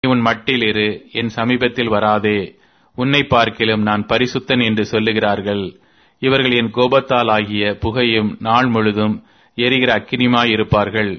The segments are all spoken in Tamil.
நீ உன் மட்டில் இரு என் சமீபத்தில் வராதே உன்னை பார்க்கிலும் நான் பரிசுத்தன் என்று சொல்லுகிறார்கள் இவர்கள் என் கோபத்தால் ஆகிய புகையும் நாள் முழுதும் எரிகிற அக்கினிமாயிருப்பார்கள்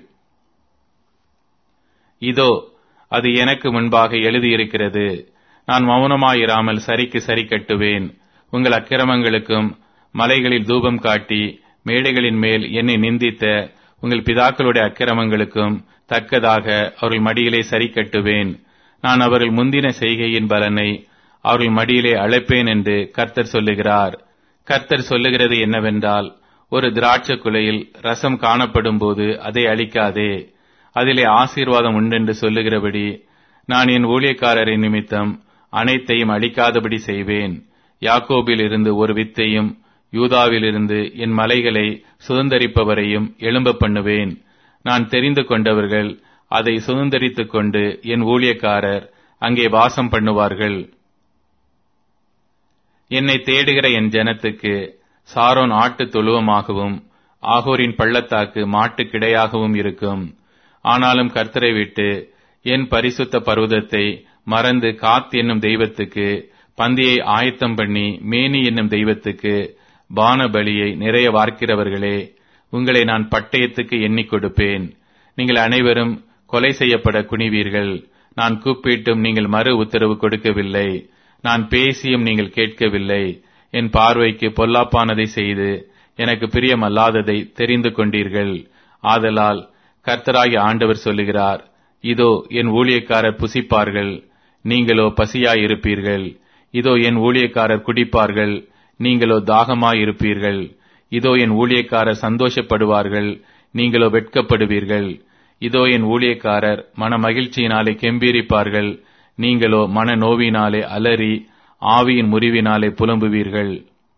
இதோ அது எனக்கு முன்பாக எழுதியிருக்கிறது நான் மௌனமாயிராமல் சரிக்கு சரி கட்டுவேன் உங்கள் அக்கிரமங்களுக்கும் மலைகளில் தூபம் காட்டி மேடைகளின் மேல் என்னை நிந்தித்த உங்கள் பிதாக்களுடைய அக்கிரமங்களுக்கும் தக்கதாக அவர்கள் மடியிலே சரி கட்டுவேன் நான் அவர்கள் முந்தின செய்கையின் பலனை அவர்கள் மடியிலே அழைப்பேன் என்று கர்த்தர் சொல்லுகிறார் கர்த்தர் சொல்லுகிறது என்னவென்றால் ஒரு திராட்சை குலையில் ரசம் காணப்படும் போது அதை அழிக்காதே அதிலே ஆசீர்வாதம் உண்டென்று சொல்லுகிறபடி நான் என் ஊழியக்காரரின் நிமித்தம் அனைத்தையும் அழிக்காதபடி செய்வேன் யாக்கோபில் இருந்து ஒரு வித்தையும் யூதாவிலிருந்து என் மலைகளை சுதந்தரிப்பவரையும் எழும்ப பண்ணுவேன் நான் தெரிந்து கொண்டவர்கள் அதை சுதந்தரித்துக் கொண்டு என் ஊழியக்காரர் அங்கே வாசம் பண்ணுவார்கள் என்னை தேடுகிற என் ஜனத்துக்கு சாரோன் ஆட்டு தொழுவமாகவும் ஆகோரின் பள்ளத்தாக்கு மாட்டு கிடையாகவும் இருக்கும் ஆனாலும் கர்த்தரை விட்டு என் பரிசுத்த பர்வதத்தை மறந்து காத் என்னும் தெய்வத்துக்கு பந்தியை ஆயத்தம் பண்ணி மேனி என்னும் தெய்வத்துக்கு பான பலியை நிறைய வார்க்கிறவர்களே உங்களை நான் பட்டயத்துக்கு எண்ணிக் கொடுப்பேன் நீங்கள் அனைவரும் கொலை செய்யப்பட குனிவீர்கள் நான் கூப்பிட்டும் நீங்கள் மறு உத்தரவு கொடுக்கவில்லை நான் பேசியும் நீங்கள் கேட்கவில்லை என் பார்வைக்கு பொல்லாப்பானதை செய்து எனக்கு பிரியமல்லாததை தெரிந்து கொண்டீர்கள் ஆதலால் கர்த்தராகி ஆண்டவர் சொல்லுகிறார் இதோ என் ஊழியக்காரர் புசிப்பார்கள் நீங்களோ பசியாயிருப்பீர்கள் இதோ என் ஊழியக்காரர் குடிப்பார்கள் நீங்களோ தாகமாயிருப்பீர்கள் இதோ என் ஊழியக்காரர் சந்தோஷப்படுவார்கள் நீங்களோ வெட்கப்படுவீர்கள் இதோ என் ஊழியக்காரர் மன மகிழ்ச்சியினாலே கெம்பீரிப்பார்கள் நீங்களோ மன நோவினாலே அலறி ஆவியின் முறிவினாலே புலம்புவீர்கள்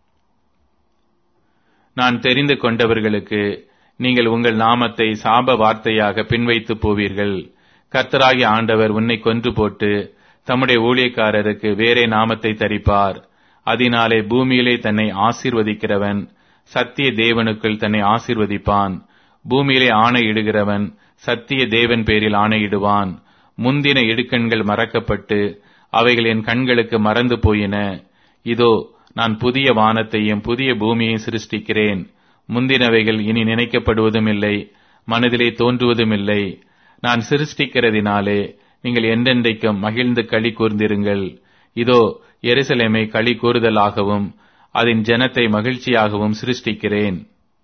நான் தெரிந்து கொண்டவர்களுக்கு நீங்கள் உங்கள் நாமத்தை சாப வார்த்தையாக பின்வைத்து போவீர்கள் கர்த்தராகி ஆண்டவர் உன்னை கொன்று போட்டு தம்முடைய ஊழியக்காரருக்கு வேறே நாமத்தை தரிப்பார் அதனாலே பூமியிலே தன்னை ஆசீர்வதிக்கிறவன் சத்திய தேவனுக்குள் தன்னை ஆசீர்வதிப்பான் பூமியிலே ஆணையிடுகிறவன் சத்திய தேவன் பேரில் ஆணையிடுவான் முந்தின இடுக்கண்கள் மறக்கப்பட்டு அவைகள் என் கண்களுக்கு மறந்து போயின இதோ நான் புதிய வானத்தையும் புதிய பூமியையும் சிருஷ்டிக்கிறேன் முந்தினவைகள் இனி நினைக்கப்படுவதும் இல்லை மனதிலே தோன்றுவதும் இல்லை நான் சிருஷ்டிக்கிறதினாலே நீங்கள் என்றென்றைக்கும் மகிழ்ந்து களி கூர்ந்திருங்கள் இதோ எருசலேமை களி கூறுதலாகவும் அதன் ஜனத்தை மகிழ்ச்சியாகவும் சிருஷ்டிக்கிறேன்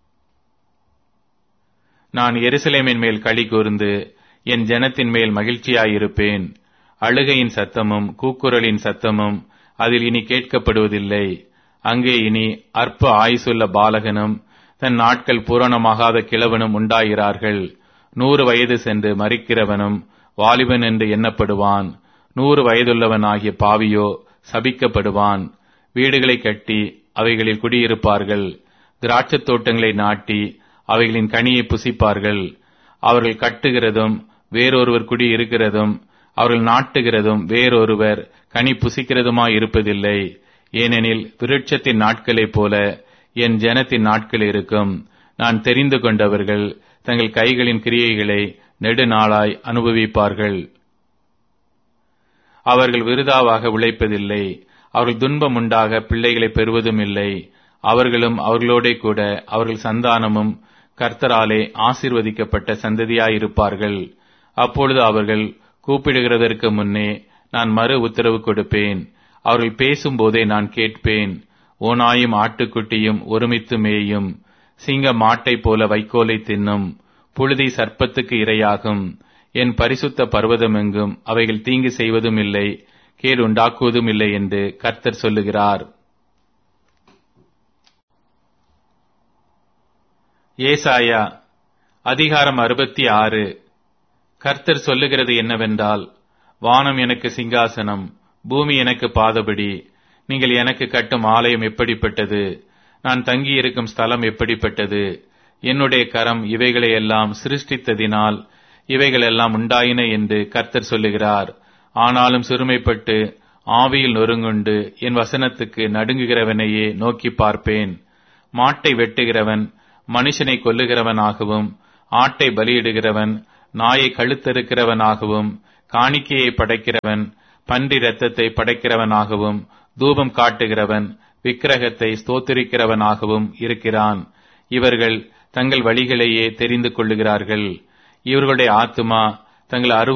நான் எருசலேமின் மேல் களி கூர்ந்து என் ஜனத்தின் மேல் மகிழ்ச்சியாயிருப்பேன் அழுகையின் சத்தமும் கூக்குரலின் சத்தமும் அதில் இனி கேட்கப்படுவதில்லை அங்கே இனி அற்ப ஆயுசுள்ள பாலகனும் தன் நாட்கள் பூரணமாகாத கிழவனும் உண்டாகிறார்கள் நூறு வயது சென்று மறிக்கிறவனும் வாலிபன் என்று எண்ணப்படுவான் நூறு வயதுள்ளவன் ஆகிய பாவியோ சபிக்கப்படுவான் வீடுகளை கட்டி அவைகளில் குடியிருப்பார்கள் திராட்சத் தோட்டங்களை நாட்டி அவைகளின் கனியை புசிப்பார்கள் அவர்கள் கட்டுகிறதும் வேறொருவர் குடியிருக்கிறதும் அவர்கள் நாட்டுகிறதும் வேறொருவர் கனி புசிக்கிறதுமாய் இருப்பதில்லை ஏனெனில் விருட்சத்தின் நாட்களைப் போல என் ஜனத்தின் நாட்கள் இருக்கும் நான் தெரிந்து கொண்டவர்கள் தங்கள் கைகளின் கிரியைகளை நெடுநாளாய் அனுபவிப்பார்கள் அவர்கள் விருதாவாக உழைப்பதில்லை அவர்கள் துன்பம் உண்டாக பிள்ளைகளை பெறுவதும் இல்லை அவர்களும் அவர்களோடே கூட அவர்கள் சந்தானமும் கர்த்தராலே ஆசீர்வதிக்கப்பட்ட சந்ததியாயிருப்பார்கள் அப்பொழுது அவர்கள் கூப்பிடுகிறதற்கு முன்னே நான் மறு உத்தரவு கொடுப்பேன் அவர்கள் பேசும்போதே நான் கேட்பேன் ஓனாயும் ஆட்டுக்குட்டியும் ஒருமித்து மேயும் சிங்க மாட்டைப் போல வைக்கோலை தின்னும் புழுதி சர்ப்பத்துக்கு இரையாகும் என் பரிசுத்த பர்வதமெங்கும் அவைகள் தீங்கு செய்வதும் இல்லை கேடு உண்டாக்குவதும் இல்லை என்று கர்த்தர் சொல்லுகிறார் ஏசாயா அதிகாரம் அறுபத்தி ஆறு கர்த்தர் சொல்லுகிறது என்னவென்றால் வானம் எனக்கு சிங்காசனம் பூமி எனக்கு பாதபடி நீங்கள் எனக்கு கட்டும் ஆலயம் எப்படிப்பட்டது நான் தங்கியிருக்கும் ஸ்தலம் எப்படிப்பட்டது என்னுடைய கரம் இவைகளை எல்லாம் சிருஷ்டித்ததினால் இவைகளெல்லாம் உண்டாயின என்று கர்த்தர் சொல்லுகிறார் ஆனாலும் சிறுமைப்பட்டு ஆவியில் நொறுங்குண்டு என் வசனத்துக்கு நடுங்குகிறவனையே நோக்கி பார்ப்பேன் மாட்டை வெட்டுகிறவன் மனுஷனை கொல்லுகிறவனாகவும் ஆட்டை பலியிடுகிறவன் நாயை கழுத்தறுக்கிறவனாகவும் காணிக்கையை படைக்கிறவன் பன்றி இரத்தத்தை படைக்கிறவனாகவும் தூபம் காட்டுகிறவன் விக்கிரகத்தை ஸ்தோத்திரிக்கிறவனாகவும் இருக்கிறான் இவர்கள் தங்கள் வழிகளையே தெரிந்து கொள்ளுகிறார்கள் இவர்களுடைய ஆத்துமா தங்கள் அருவ